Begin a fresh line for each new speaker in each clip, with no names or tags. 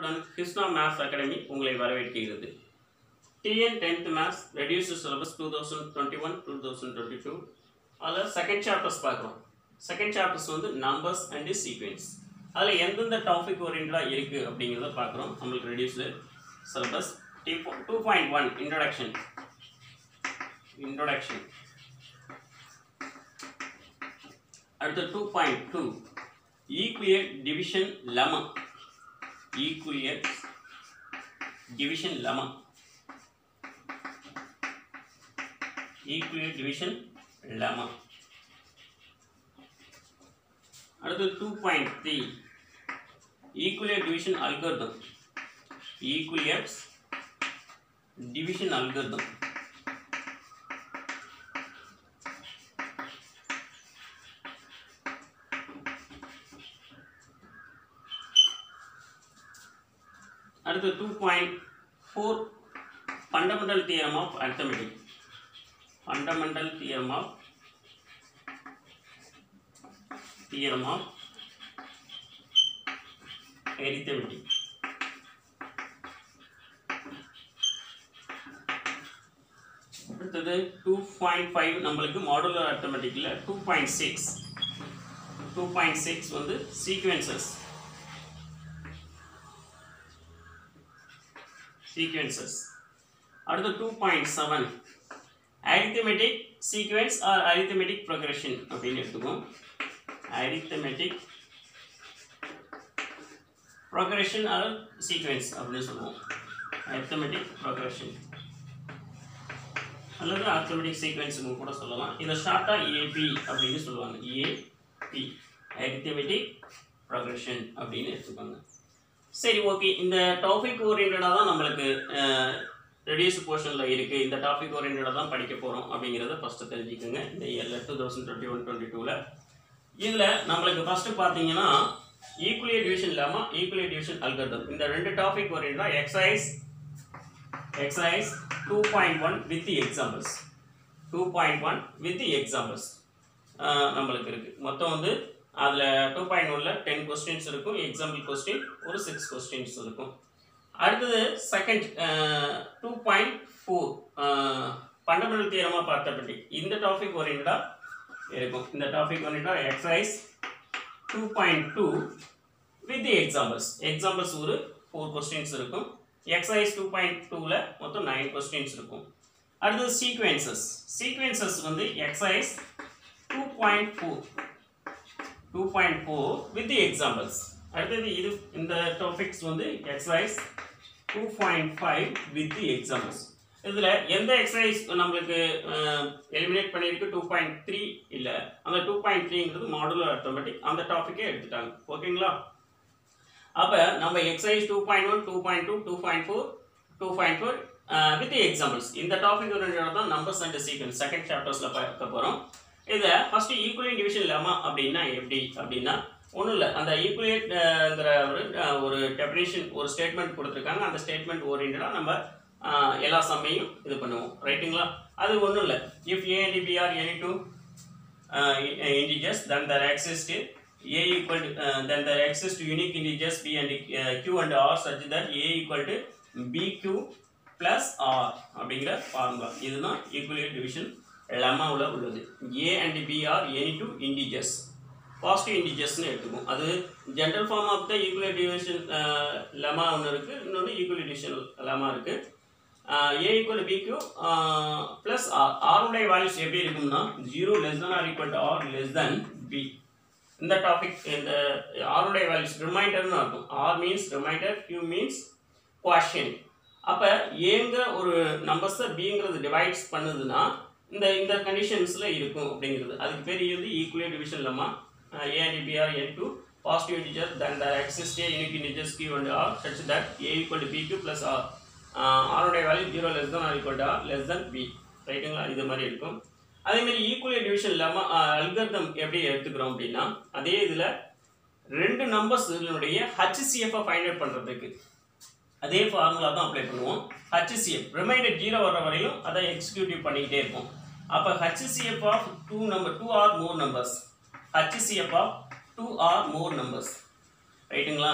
student Krishna maths academy உங்களை வரவேற்கிறது TN tenth maths reduced syllabus two thousand twenty one two thousand twenty two அதில் second chapters பார்க்குறோம் second chapters வந்து numbers and sequence அதில் எந்தெந்த topic ஓரியன்டாக இருக்குது அப்படிங்கிறத பார்க்குறோம் நம்மளுக்கு reduced syllabus two point one introduction introduction அடுத்து two point two Euclid division lemma Euclid division lemma Euclid division lemma அடுத்து two point three Euclid division algorithm Euclid's division algorithm அடுத்து two point four fundamental theorem of arithmetic fundamental theorem of theorem of arithmetic அடுத்தது two point five நம்மளுக்கு modular அர்த்தமெட்டிக்கில் two point six two point six வந்து sequences sequences அடுத்து two point seven arithmetic sequence or arithmetic progression அப்படின்னு எடுத்துக்கோம் arithmetic progression or sequence அப்படின்னு சொல்லுவோம் arithmetic progression அல்லது அரித்தமெட்டிக் சீக்வென்ஸுன்னு கூட சொல்லலாம் இதை ஷார்ட்டாக ஏபி அப்படின்னு சொல்லுவாங்க ஏபி அரித்தமெட்டிக் ப்ரொக்ரெஷன் அப்படின்னு எடுத்துக்கோங்க சரி ஓகே இந்த டாபிக் ஓரியன்டாக தான் நம்மளுக்கு ரெடியூஸ் போர்ஷனில் இருக்குது இந்த டாபிக் ஓரியன்டாக தான் படிக்க போகிறோம் அப்படிங்கிறத ஃபஸ்ட்டு தெரிஞ்சுக்கோங்க இந்த இயரில் two thousand twenty one twenty டூவில் இதில் நம்மளுக்கு ஃபஸ்ட்டு பார்த்தீங்கன்னா ஈக்குவலிய டிவிஷன் இல்லாமல் ஈக்குவலிய டிவிஷன் அல்கர்தம் இந்த ரெண்டு டாபிக் ஓரியன்டாக exercise exercise two point one with examples two point one with examples நம்மளுக்கு இருக்குது மொத்தம் வந்து அதில் டூ பாயிண்ட் ஒனில் டென் கொஸ்டின்ஸ் இருக்கும் எக்ஸாம்பிள் கொஸ்டின் ஒரு சிக்ஸ் கொஸ்டின்ஸ் இருக்கும் அடுத்தது second two point four fundamental தியரமாக பார்த்தபடி இந்த டாபிக் ஓரியன்டாக இருக்கும் இந்த டாபிக் ஓரியன்டாக exercise two point two with examples examples ஒரு ஃபோர் கொஸ்டின்ஸ் இருக்கும் எக்ஸசைஸ் டூ பாயிண்ட் டூவில் மொத்தம் நைன் கொஸ்டின்ஸ் இருக்கும் அடுத்தது சீக்வென்சஸ் சீக்வென்சஸ் வந்து exercise two point four two point four with examples அடுத்தது இது இந்த டாபிக்ஸ் வந்து exercise two point five with examples இதில் எந்த எக்ஸசைஸ் நம்மளுக்கு எலிமினேட் பண்ணியிருக்கு டூ பாயிண்ட் த்ரீ இல்லை அந்த டூ பாயிண்ட் த்ரீங்கிறது மாடுலர் ஆட்டோமேட்டிக் அந்த டாப்பிக்கே எடுத்துட்டாங்க ஓகேங்களா அப்போ நம்ம exercise two point one two point two two point four two point four with examples இந்த டாபிக் தான் நம்பர்ஸ் அண்ட் சீக்வன்ஸ் செகண்ட் சாப்டர்ஸில் பார்க்க போகிறோம் இதை ஃபஸ்ட்டு ஈக்குவலியன் டிவிஷன் லெமா அப்படின்னா எப்படி அப்படின்னா ஒன்றும் இல்லை அந்த ஈக்குவலியேட்ங்கிற ஒரு ஒரு டெஃபினேஷன் ஒரு ஸ்டேட்மெண்ட் கொடுத்துருக்காங்க அந்த ஸ்டேட்மெண்ட் ஓரியன்டாக நம்ம எல்லா சம்மையும் இது பண்ணுவோம் ரைட்டுங்களா அது ஒன்றும் இல்லை if A and B are any two integers then there exists a equal to, uh, then there exists unique integers b and uh, q and r such that a equal to bq plus r அப்படிங்கிற formula இதுதான் Euclid division லெமாவில் உள்ளது A and B are any two integers positive இன்டிஜர்ஸ்னு எடுத்துக்கும் அது general form of the Euclid division lemma ஒன்று இருக்குது இன்னொன்று ஈக்குவலியட் டிவிஷன் லெமா இருக்குது A equal BQ plus R ஆருடைய வேல்யூஸ் எப்படி இருக்கும்னா zero less than R equal to R less then B இந்த டாபிக் இந்த ஆருடைய வேல்யூஸ் ரிமைண்டர்னு இருக்கும் R means remainder Q means quotient அப்போ ஏங்கிற ஒரு நம்பர்ஸை பிங்கிறது டிவைட்ஸ் பண்ணுதுன்னா இந்த இந்த கண்டிஷன்ஸில் இருக்கும் அப்படிங்கிறது அதுக்கு பேர் வந்து ஈக்குவலியர் டிவிஷன் இல்லாமல் A and B are any two positive integer then there exist a unique integers Q and R such that A equal to B Q plus R ஆருடைய value zero less than R equal to R less then B ரைட்டுங்களா இது மாதிரி இருக்கும் அதேமாதிரி ஈக்குவலியர் division இல்லாமல் அல்கர்தம் எப்படி எடுத்துக்கிறோம் அப்படின்னா அதே இதில் ரெண்டு நம்பர்ஸ்னுடைய ஹச்சிசிஎஃப்பை ஃபைண்ட் அவுட் பண்ணுறதுக்கு அதே ஃபார்முலா தான் அப்ளை பண்ணுவோம் ஹச்சிசிஎஃப் ரிமைண்டர் ஜீரோ வர வரையும் அதை எக்ஸிக்யூட்டிவ் பண்ணிக்கிட்டே இருப்போம் அப்போ HCF of two number two or more numbers HCF of two or more numbers ரைட்டுங்களா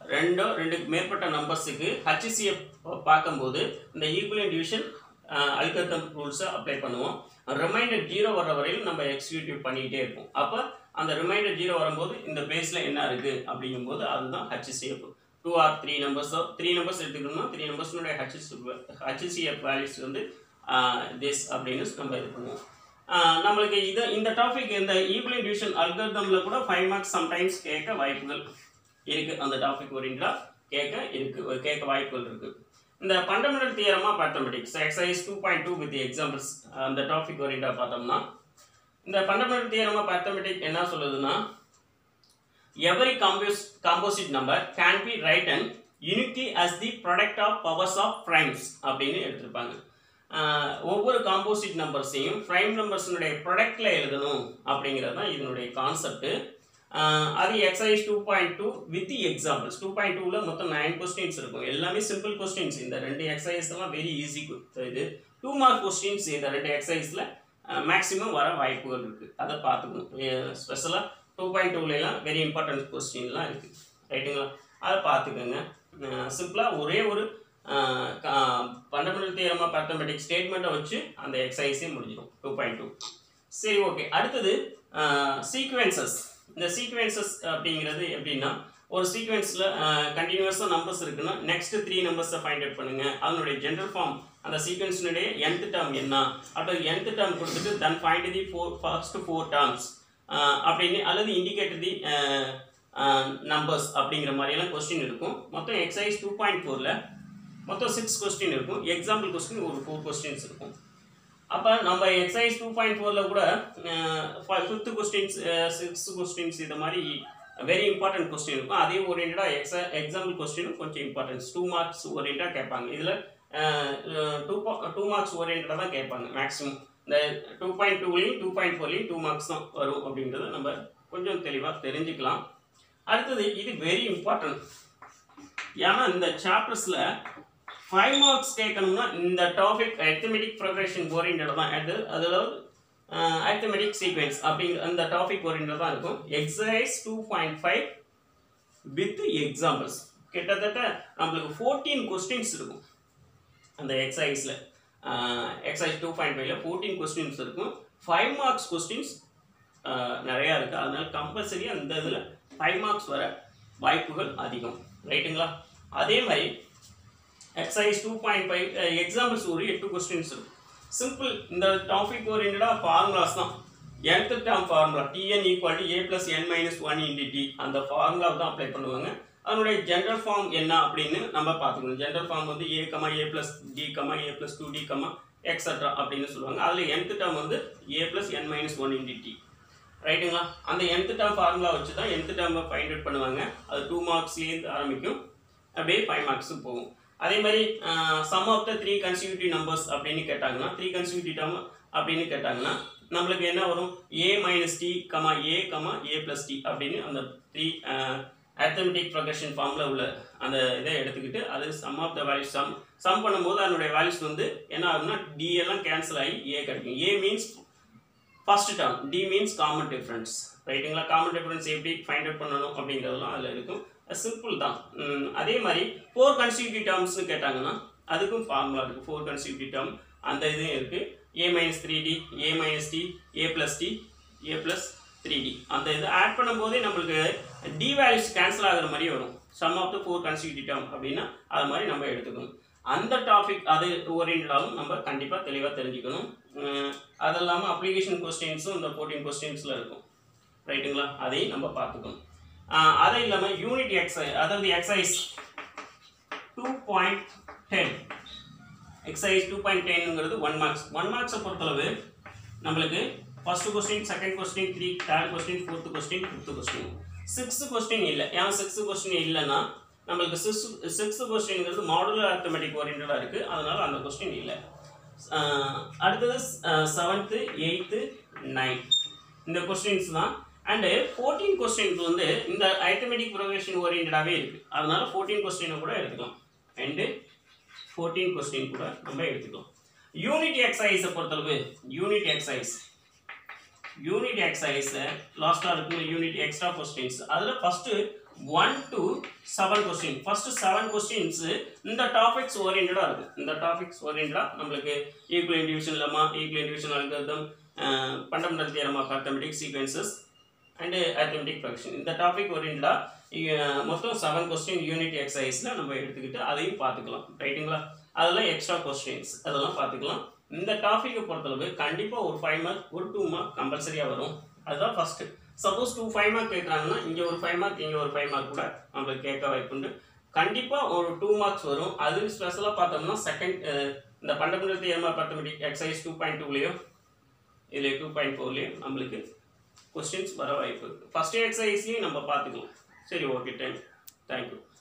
ரெண்டோ ரெண்டுக்கு மேற்பட்ட நம்பர்ஸுக்கு ஹச்சிசியை பார்க்கும்போது இந்த ஈக்குவலியன் டிவிஷன் அல்கத்தம் ரூல்ஸை அப்ளை பண்ணுவோம் ரிமைண்டர் ஜீரோ வர்ற வரையும் நம்ம எக்ஸிக்யூட்டிவ் பண்ணிக்கிட்டே இருப்போம் அப்போ அந்த ரிமைண்டர் ஜீரோ வரும்போது இந்த பேஸில் என்ன இருக்குது அப்படிங்கும்போது அதுதான் ஹச்சிசிஎஃப் டூ ஆர் த்ரீ நம்பர்ஸோ த்ரீ நம்பர்ஸ் எடுத்துக்கணும்னா த்ரீ நம்பர்ஸ்னுடைய ஹச்சிசி ஹச்சிசிஎஃப் வேல்யூஸ் வந்து திஸ் அப்படின்னு நம்ம இது பண்ணுவோம் ஆஹ் நம்மளுக்கு இது இந்த டாபிக் இந்த ஈக்குவலியன் டிவிஷன் அல்கர்தமில் கூட ஃபைவ் மார்க்ஸ் சம்டைம்ஸ் கேட்க வாய்ப்புகள் இருக்குது அந்த டாபிக் ஓரியண்டாக கேட்க இருக்குது கேட்க வாய்ப்புகள் இருக்குது இந்த fundamental theorem of mathematics exercise two point two with examples அந்த டாபிக் ஓரியண்டாக பார்த்தோம்னா இந்த ஃபண்டமெண்டல் தியரம் ஆஃப் மேத்தமெட்டிக் என்ன சொல்லுதுன்னா every compos composite number can be written uniquely as the product of powers of primes அப்படின்னு எடுத்திருப்பாங்க ஆஹ் ஒவ்வொரு காம்போசிட் நம்பர்ஸையும் ப்ரைம் நம்பர்ஸினுடைய ப்ராடக்டில் எழுதணும் அப்படிங்கிறது தான் இதனுடைய கான்செப்ட் அது exercise two point two with examples two point டூவில் மொத்தம் நைன் கொஸ்டின்ஸ் இருக்கும் எல்லாமே சிம்பிள் கொஸ்டின்ஸ் இந்த ரெண்டு எக்ஸசைஸ் எல்லாம் வெரி ஈஸி இது டூ மார்க் கொஸ்டின்ஸ் இந்த ரெண்டு எக்ஸசைஸில் மேக்ஸிமம் வர வாய்ப்புகள் இருக்குது அதை பார்த்துக்கணும் ஸ்பெஷலாக டூ பாயிண்ட் டூலாம் வெரி இம்பார்ட்டன்ட் கொஸ்டின்லாம் இருக்குது ரைட்டுங்களா அதை பார்த்துக்கோங்க சிம்பிளாக ஒரே ஒரு ஃபண்டமெண்டல் தியரம் ஆஃப் மேத்தமெட்டிக் ஸ்டேட்மெண்ட்டை வச்சு அந்த எக்ஸசைஸே முடிஞ்சிடும் டூ பாயிண்ட் டூ சரி ஓகே அடுத்தது சீக்வென்சஸ் இந்த சீக்வென்சஸ் அப்படிங்கிறது எப்படின்னா ஒரு சீக்வென்ஸில் கண்டினியூஸாக நம்பர்ஸ் இருக்குன்னா நெக்ஸ்ட் த்ரீ நம்பர்ஸை ஃபைண்ட் அவுட் பண்ணுங்கள் அதனுடைய ஜென்ரல் ஃபார்ம் அந்த சீக்வென்ஸினுடைய nth டேர்ம் என்ன அப்போ nth டேர்ம் கொடுத்துட்டு then find the four first four terms அப்படின்னு அல்லது இண்டிகேட்டர் தி நம்பர்ஸ் அப்படிங்கிற மாதிரியெல்லாம் கொஸ்டின் இருக்கும் மொத்தம் எக்ஸசைஸ் டூ பாயிண்ட் ஃபோரில் மொத்தம் சிக்ஸ் கொஸ்டின் இருக்கும் எக்ஸாம்பிள் கொஸ்டின் ஒரு ஃபோர் கொஸ்டின்ஸ் இருக்கும் அப்போ நம்ம எக்ஸசைஸ் டூ பாயிண்ட் ஃபோரில் கூட ஃபிஃப்த்து கொஸ்டின்ஸ் சிக்ஸ்த் கொஸ்டின்ஸ் இந்த மாதிரி வெரி இம்பார்ட்டன்ட் கொஸ்டின் இருக்கும் அதே ஓரியன்டாக எக்ஸா எக்ஸாம்பிள் கொஸ்டினும் கொஞ்சம் இம்பார்ட்டன்ஸ் டூ மார்க்ஸ் ஓரியன்டாக கேட்பாங்க இதில் டூ டூ மார்க்ஸ் ஓரியன்டாக தான் கேட்பாங்க மேக்ஸிமம் இந்த டூ பாயிண்ட் டூலையும் டூ பாயிண்ட் ஃபோர்லையும் டூ மார்க்ஸ் தான் வரும் அப்படின்றத நம்ம கொஞ்சம் தெளிவாக தெரிஞ்சுக்கலாம் அடுத்தது இது வெரி இம்பார்ட்டன்ட் ஏன்னா இந்த சாப்டர்ஸில் ஃபைவ் மார்க்ஸ் கேட்கணும்னா இந்த டாபிக் அரித்தமெட்டிக் ப்ரொக்ரெஷன் ஓரியன்டாக தான் அது அதில் அரித்தமெட்டிக் சீக்வென்ஸ் அப்படிங்கிற அந்த டாபிக் ஓரியன்டாக தான் இருக்கும் exercise two point five with examples கிட்டத்தட்ட நம்மளுக்கு ஃபோர்டீன் கொஸ்டின்ஸ் இருக்கும் அந்த எக்ஸசைஸில் எக்ஸசைஸ் டூ பாயிண்ட் ஃபைவ்ல ஃபோர்டீன் கொஸ்டின்ஸ் இருக்கும் ஃபைவ் மார்க்ஸ் கொஸ்டின்ஸ் நிறையா இருக்குது அதனால கம்பல்சரி அந்த இதில் ஃபைவ் மார்க்ஸ் வர வாய்ப்புகள் அதிகம் ரைட்டுங்களா அதே மாதிரி exercise two point five examples ஒரு எட்டு கொஸ்டின்ஸ் இருக்கும் சிம்பிள் இந்த டாபிக் ஓரியன்டாக ஃபார்முலாஸ் தான் nth term formula TN equal to A plus N minus one into D அந்த ஃபார்முலாவை தான் அப்ளை பண்ணுவாங்க அதனுடைய ஜென்ரல் ஃபார்ம் என்ன அப்படின்னு நம்ம பார்த்துக்கணும் ஜென்ரல் ஃபார்ம் வந்து A comma A plus D comma A plus two D comma extra அப்படின்னு சொல்லுவாங்க அதில் nth டேர்ம் வந்து A plus N minus one into D ரைட்டுங்களா அந்த nth டேர்ம் ஃபார்முலா வச்சு தான் nth டேர்மை ஃபைண்ட் அவுட் பண்ணுவாங்க அது டூ மார்க்ஸ்லேருந்து ஆரம்பிக்கும் அப்படியே ஃபைவ் மார்க்ஸுக்கு போகும் அதே மாதிரி sum of the three consecutive numbers அப்படின்னு கேட்டாங்கன்னா த்ரீ கன்சிக்யூட்டிவ் டேர்ம் அப்படின்னு கேட்டாங்கன்னா நம்மளுக்கு என்ன வரும் A minus D comma A comma A plus D அப்படின்னு அந்த த்ரீ அத்தமெட்டிக் ப்ரொகஷன் ஃபார்மில் உள்ள அந்த இதை எடுத்துக்கிட்டு அது sum of the values sum sum பண்ணும்போது அதனுடைய வேல்யூஸ் வந்து என்ன ஆகும்னா டி எல்லாம் கேன்சல் ஆகி ஏ கிடைக்கும் A means first term D means common difference ரைட்டுங்களா காமன் டிஃப்ரென்ஸ் எப்படி ஃபைண்ட் அவுட் பண்ணணும் அப்படிங்கிறதெல்லாம் அதில் இருக்கும் சிம்பிள் தான் உம், அதே மாதிரி ஃபோர் கன்சிக்யூட்டிவ் டேர்ம்ஸ்னு கேட்டாங்கன்னா அதுக்கும் ஃபார்முலா இருக்குது ஃபோர் கன்சிக்யூட்டிவ் டேர்ம் அந்த இதுவும் இருக்குது A minus three D A minus D A plus D A plus three D அந்த இது ஆட் பண்ணும்போதே நம்மளுக்கு டி வேல்யூஸ் கேன்சல் ஆகுற மாதிரி வரும் sum of the four consecutive term அப்படின்னா அது மாதிரி நம்ம எடுத்துக்கணும் அந்த டாபிக் அது ஓரியன்டாலும் நம்ம கண்டிப்பாக தெளிவாக தெரிஞ்சுக்கணும் உம், அது இல்லாமல் அப்ளிகேஷன் கொஸ்டின்ஸும் இந்த ஃபோர்டீன் கொஸ்டின்ஸில் இருக்கும் ரைட்டுங்களா அதையும் நம்ம பார்த்துக்கணும் ஆஹ் அது இல்லாமல் யூனிட் எக்ஸை அதாவது exercise two point ten exercise two point டென்னுங்கிறது ஒன் மார்க்ஸ் ஒன் மார்க்ஸை பொறுத்தளவு நம்மளுக்கு first question second question three third question fourth question fifth question sixth question இல்லை ஏன் சிக்ஸ்த் கொஸ்டின் இல்லைன்னா நம்மளுக்கு சிக்ஸ் சிக்ஸ்த் கொஸ்டின்ங்கிறது மாடுலர் அர்த்தமெட்டிக் ஓரியன்டாக இருக்குது அதனால அந்த கொஸ்டின் இல்லை ஆஹ் அடுத்தது செவன்த்து எயித்து நைன்த் இந்த கொஸ்டின்ஸ் தான் அண்டு ஃபோர்டீன் கொஸ்டின்ஸ் வந்து இந்த ஐத்தமெட்டிக் ப்ரொகேஷன் ஓரியன்டாகவே இருக்குது அதனால ஃபோர்டீன் கொஸ்டினை கூட எடுத்துக்கலாம் அண்டு ஃபோர்டீன் கொஸ்டின் கூட நம்ம எடுத்துக்கலாம் யூனிட் எக்ஸசைஸை பொறுத்தளவு யூனிட் எக்ஸசைஸ் யூனிட் எக்ஸசைஸ் லாஸ்ட்டாக இருக்கும் யூனிட் எக்ஸ்ட்ரா கொஸ்டின்ஸ் அதில் first one to seven question first seven questions இந்த டாபிக்ஸ் ஓரியன்டாக இருக்கு இந்த டாபிக்ஸ் ஓரியன்டாக நம்மளுக்கு Euclid division lemma Euclid division algorithm fundamental theorem of arithmetic sequences and arithmetic progression இந்த டாபிக் ஓரியன்டாக மொத்தம் செவன் கொஸ்டின் யூனிட் எக்ஸசைஸில் நம்ம எடுத்துக்கிட்டு அதையும் பார்த்துக்கலாம் ரைட்டுங்களா அதெல்லாம் எக்ஸ்ட்ரா கொஸ்டின்ஸ் அதெல்லாம் பார்த்துக்கலாம் இந்த டாப்பிக்கை பொறுத்தளவு கண்டிப்பாக ஒரு ஃபைவ் மார்க் ஒரு டூ மார்க் கம்பல்சரியாக வரும் அதுதான் first suppose two five mark கேட்குறாங்கன்னா இங்கே ஒரு ஃபைவ் மார்க் இங்கே ஒரு ஃபைவ் மார்க் கூட நம்மளுக்கு கேட்க வாய்ப்புண்டு கண்டிப்பாக ஒரு டூ மார்க்ஸ் வரும் அது ஸ்பெஷலாக பார்த்தோம்னா செகண்ட் இந்த fundamental theorem of arithmetic exercise two point டூலேயோ இல்லை டூ பாயிண்ட் ஃபோர்லேயும் நம்மளுக்கு கொஸ்டின்ஸ் வர வாய்ப்பு இருக்குது ஃபஸ்ட் எக்ஸசைஸ்லையும் நம்ம பார்த்துக்கலாம் சரி ஓகே டைம் தேங்க்யூ